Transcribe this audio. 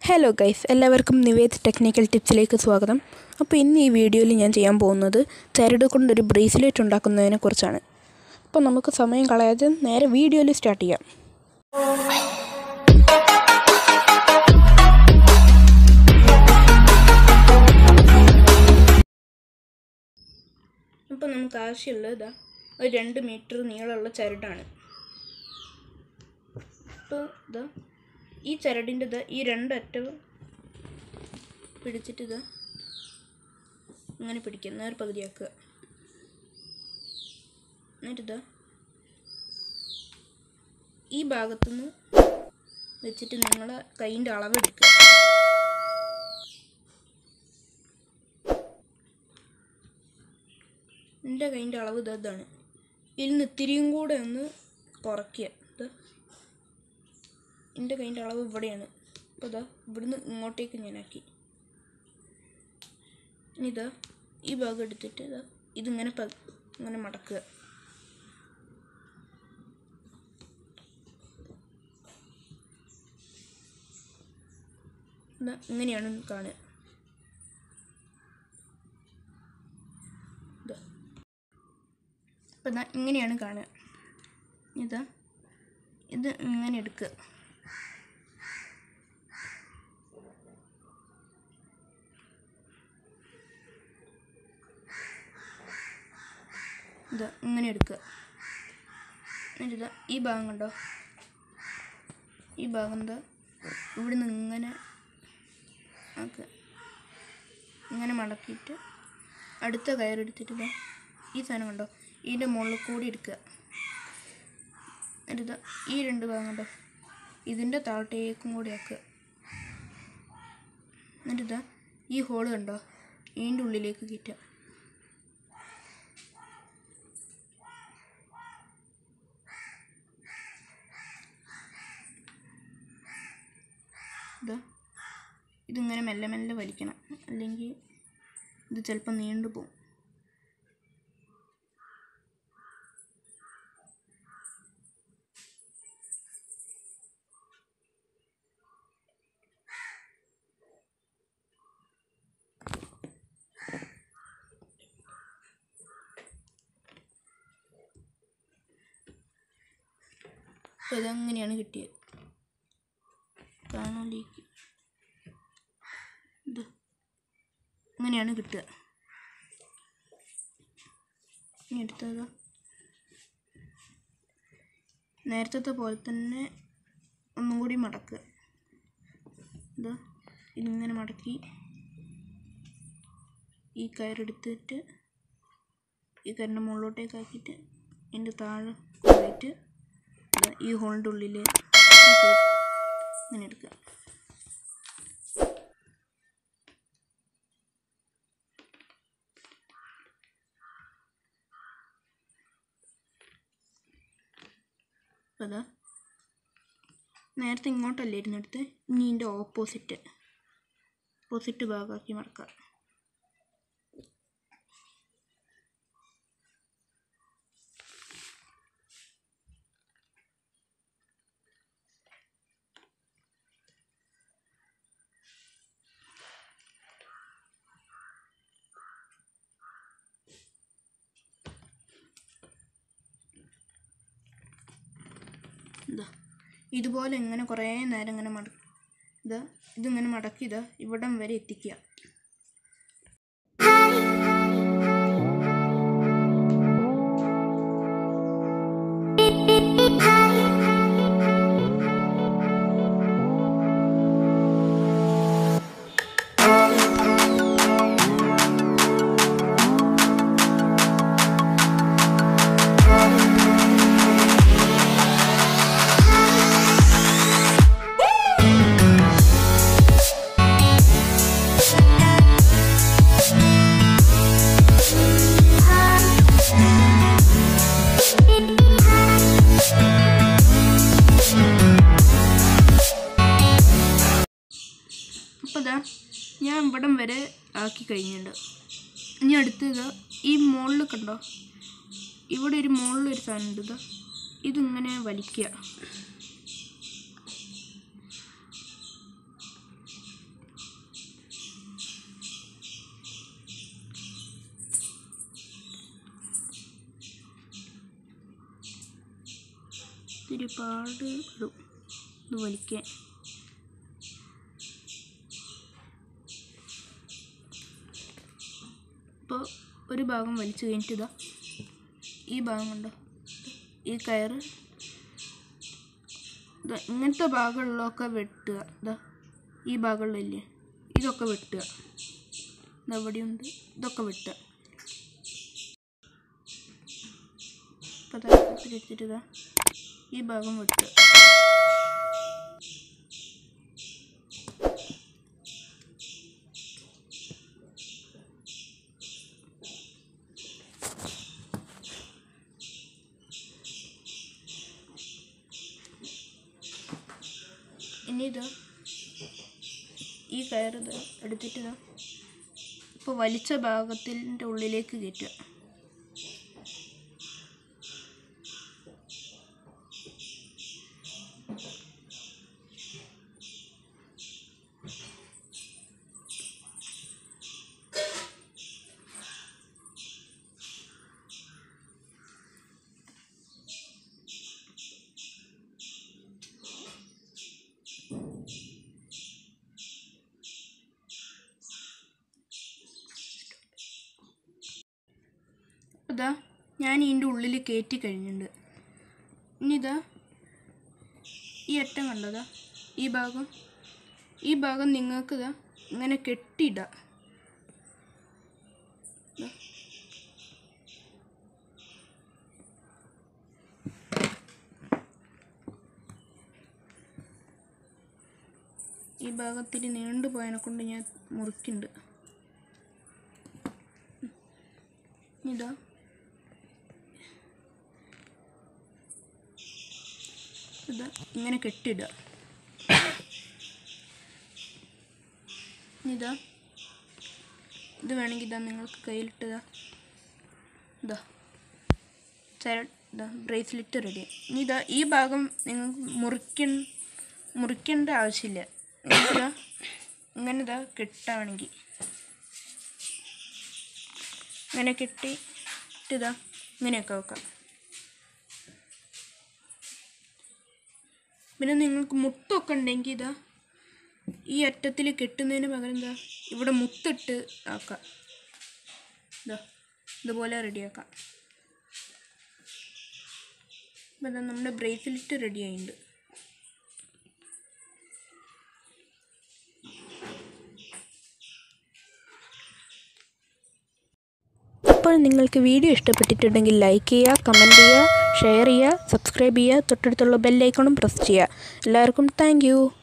Hello guys എല്ലാവർക്കും Nived technical ടിപ്സിലേക്ക് സ്വാഗതം അപ്പോൾ ഇന്ന് ഈ വീഡിയോയിൽ ഞാൻ ചെയ്യാൻ പോകുന്നത് ചരട് കൊണ്ടൊരു ബ്രേസ്ലെറ്റ് ഉണ്ടാക്കുന്നതിനെ കുറിച്ചാണ് അപ്പോൾ നമുക്ക് സമയം കളയാതെ നേരെ വീഡിയോയിൽ സ്റ്റാർട്ട് ചെയ്യാം അപ്പോൾ നമുക്ക് ആവശ്യമുള്ളത് ഇതാ ഒരു രണ്ട് മീറ്റർ നീളമുള്ള ചരടാണ് അപ്പോൾ ഇതാ ഈ ചരടിൻ്റെ ഇത് ഈ രണ്ടറ്റവും പിടിച്ചിട്ട് ഇത് ഇങ്ങനെ പിടിക്കുക നേർ പകുതിയാക്കുക എന്നിട്ടിത് ഈ ഭാഗത്തുനിന്ന് വെച്ചിട്ട് നിങ്ങൾ കൈയിൻ്റെ അളവെടുക്കുക എൻ്റെ കൈയിൻ്റെ അളവ് ഇത് ഇതാണ് ഇതിൽ നിന്ന് ഇത്തിരിയും കൂടെ ഒന്ന് കുറയ്ക്കുക ഇത് എൻ്റെ കൈയിൻ്റെ അളവ് ഇവിടെയാണ് അപ്പോൾ ഇതാ ഇവിടുന്ന് ഇങ്ങോട്ടേക്ക് ഞാനാക്കി ഇനി ഇതാ ഈ ഭാഗം എടുത്തിട്ട് ഇതാ ഇതിങ്ങനെ പ ഇങ്ങനെ മടക്കുക ഇതാ ഇങ്ങനെയാണ് കാണുക ഇതാ അപ്പം ഇതാ ഇങ്ങനെയാണ് കാണുക ഇതാ ഇത് ഇങ്ങനെ എടുക്കുക ഇത് ഇങ്ങനെ എടുക്കുക എന്നിട്ട് ഇതാ ഈ ഭാഗം കണ്ടോ ഈ ഭാഗം എന്താ ഇവിടുന്ന് ഇങ്ങനെ ആക്കുക ഇങ്ങനെ മടക്കിയിട്ട് അടുത്ത കയറെടുത്തിട്ട് ഇതാ ഈ സാധനം കണ്ടോ ഇതിൻ്റെ മുകളിൽ കൂടി എടുക്കുക എന്നിട്ട് ഇതാ ഈ രണ്ട് ഭാഗം കണ്ടോ ഇതിൻ്റെ താഴത്തേക്കും കൂടി ആക്കുക എന്നിട്ട് ഇതാ ഈ ഹോള് കണ്ടോ ഇതിൻ്റെ ഉള്ളിലേക്ക് കയറ്റുക ഇതാ ഇതിങ്ങനെ മെല്ലെ മെല്ലെ വലിക്കണം അല്ലെങ്കിൽ ഇത് ചിലപ്പോൾ നീണ്ടു പോകും അപ്പോൾ ഇതങ്ങനെയാണ് കിട്ടിയത് കാണാലേക്ക് ഇത് ഇങ്ങനെയാണ് കിട്ടുക ഇനി എടുത്തത് നേരത്തെ പോലെ തന്നെ ഒന്നും കൂടി മടക്കുക ഇത് ഇതിങ്ങനെ മടക്കി ഈ കയറെടുത്തിട്ട് ഈ കയറിൻ്റെ മുകളിലോട്ടേക്ക് ആക്കിയിട്ട് ഇതിൻ്റെ താഴെ കൊണ്ടുപോയിട്ട് ദാ ഈ ഹോളിൻ്റെ ഉള്ളിൽ ഇങ്ങനെ എടുക്കുക അപ്പോൾ അതാ നേരത്തെ ഇങ്ങോട്ടല്ലേ ഇരുന്നെടുത്ത് ഇനി ഇതിൻ്റെ ഓപ്പോസിറ്റ് ഓപ്പോസിറ്റ് ഭാഗമാക്കി മടക്കുക ഇതാ ഇതുപോലെ ഇങ്ങനെ കുറേ നേരം ഇങ്ങനെ മടക്കി ഇതാ ഇതിങ്ങനെ മടക്കി ഇതാ ഇവിടം വരെ എത്തിക്കുക അപ്പോൾ ഇതാ ഞാൻ ഇവിടം വരെ ആക്കി കഴിഞ്ഞിട്ടുണ്ട് ഇനി അടുത്തത് ഈ മുകളിൽ കണ്ടോ ഇവിടെ ഒരു മുകളിൽ ഒരു സാധനം ഉണ്ട് ഇതാ ഇതിങ്ങനെ വലിക്കുക ഇത്തിരി പാട് ഇടും ഇത് വലിക്കാൻ ഇപ്പോൾ ഒരു ഭാഗം വലിച്ചു കഴിഞ്ഞിട്ട് ഇതാ ഈ ഭാഗം കണ്ടോ ഈ കയറ് ഇതാ ഇങ്ങനത്തെ ഭാഗങ്ങളിലൊക്കെ വെട്ടുക ഇതാ ഈ ഭാഗങ്ങളിലില്ലേ ഇതൊക്കെ വെട്ടുക ഇതാ ഇവിടെയുണ്ട് ഇതൊക്കെ വെട്ടുക ഇപ്പോൾ ഇതാ കത്തിരി എടുത്തിട്ട് ഇതാ ഈ ഭാഗം വെട്ടുക ഇനി ഇതാ ഈ കയറിത് എടുത്തിട്ട് ഇതാ ഇപ്പോൾ വലിച്ച ഭാഗത്തിൻ്റെ ഉള്ളിലേക്ക് കയറ്റുക ഇതാ ഞാൻ ഇതിൻ്റെ ഉള്ളിൽ കയറ്റി കഴിഞ്ഞിട്ടുണ്ട് ഇനി ഇതാ ഈ അറ്റം കണ്ടതാ ഈ ഭാഗം ഈ ഭാഗം നിങ്ങൾക്ക് ഇതാ ഇങ്ങനെ കെട്ടിയിടാം ദാ. ഈ ഭാഗത്തിൽ നീണ്ടു പോയതിനെ കൊണ്ട് ഞാൻ മുറിക്കുന്നുണ്ട് ഇതാ ഇതാ ഇങ്ങനെ കെട്ടിടുക ഇതാ ഇത് വേണമെങ്കിൽ ഇതാ നിങ്ങൾക്ക് കയ്യിലിട്ടതാ ഇതാ ചര ഇതാ ബ്രേസ്ലെറ്റ് റെഡി ഇനി ഇതാ ഈ ഭാഗം നിങ്ങൾക്ക് മുറിക്ക മുറിക്കേണ്ട ആവശ്യമില്ല നിങ്ങൾക്കിതാ ഇങ്ങനെ ഇതാ കെട്ടാണെങ്കിൽ ഇങ്ങനെ കെട്ടി ഇതാ ഇങ്ങനെയൊക്കെ വെക്കാം പിന്നെ നിങ്ങൾക്ക് മുത്തൊക്കെ ഉണ്ടെങ്കിൽ ഇതാ ഈ അറ്റത്തിൽ കെട്ടുന്നതിന് പകരം എന്താ ഇവിടെ മുത്തിട്ട് ആക്കാം ഇതാ ഇതുപോലെ റെഡിയാക്കാം അപ്പം ഇതാ നമ്മുടെ ബ്രേസ്ലെറ്റ് റെഡി ആയിട്ടുണ്ട് അപ്പോൾ നിങ്ങൾക്ക് വീഡിയോ ഇഷ്ടപ്പെട്ടിട്ടുണ്ടെങ്കിൽ ലൈക്ക് ചെയ്യുക കമൻറ്റ് ചെയ്യുക ഷെയർ ചെയ്യുക സബ്സ്ക്രൈബ് ചെയ്യുക തൊട്ടടുത്തുള്ള ബെല്ലൈക്കണും പ്രസ് ചെയ്യുക എല്ലാവർക്കും താങ്ക്